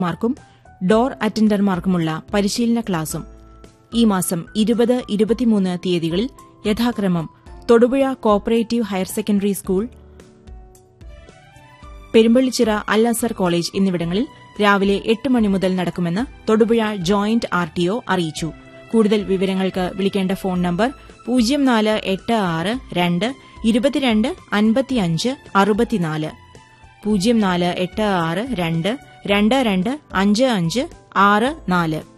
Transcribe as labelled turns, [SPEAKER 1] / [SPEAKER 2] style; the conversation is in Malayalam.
[SPEAKER 1] മാർക്കും ഡോർ അറ്റൻഡർമാർക്കുമുള്ള പരിശീലന ക്ലാസും ഈ മാസം ഇരുപത് ഇരുപത്തിമൂന്ന് തീയതികളിൽ യഥാക്രമം Thodupuzha cooperative higher secondary school Perumpallichira Al Azhar college എന്നിവിടങ്ങളിൽ രാവിലെ എട്ട് മണി മുതൽ നടക്കുമെന്ന് Thodupuzha joint R T O അറിയിച്ചു കൂടുതൽ വിവരങ്ങൾക്ക് വിളിക്കേണ്ട ഫോൺ നമ്പർ പൂജ്യം നാല് എട്ട് ആറ് രണ്ട് ഇരുപത്തിരണ്ട് അൻപത്തിയഞ്ച് അറുപത്തിനാല് പൂജ്യം നാല് എട്ട് ആറ് രണ്ട് രണ്ട് രണ്ട് അഞ്ച് അഞ്ച് ആറ് നാല്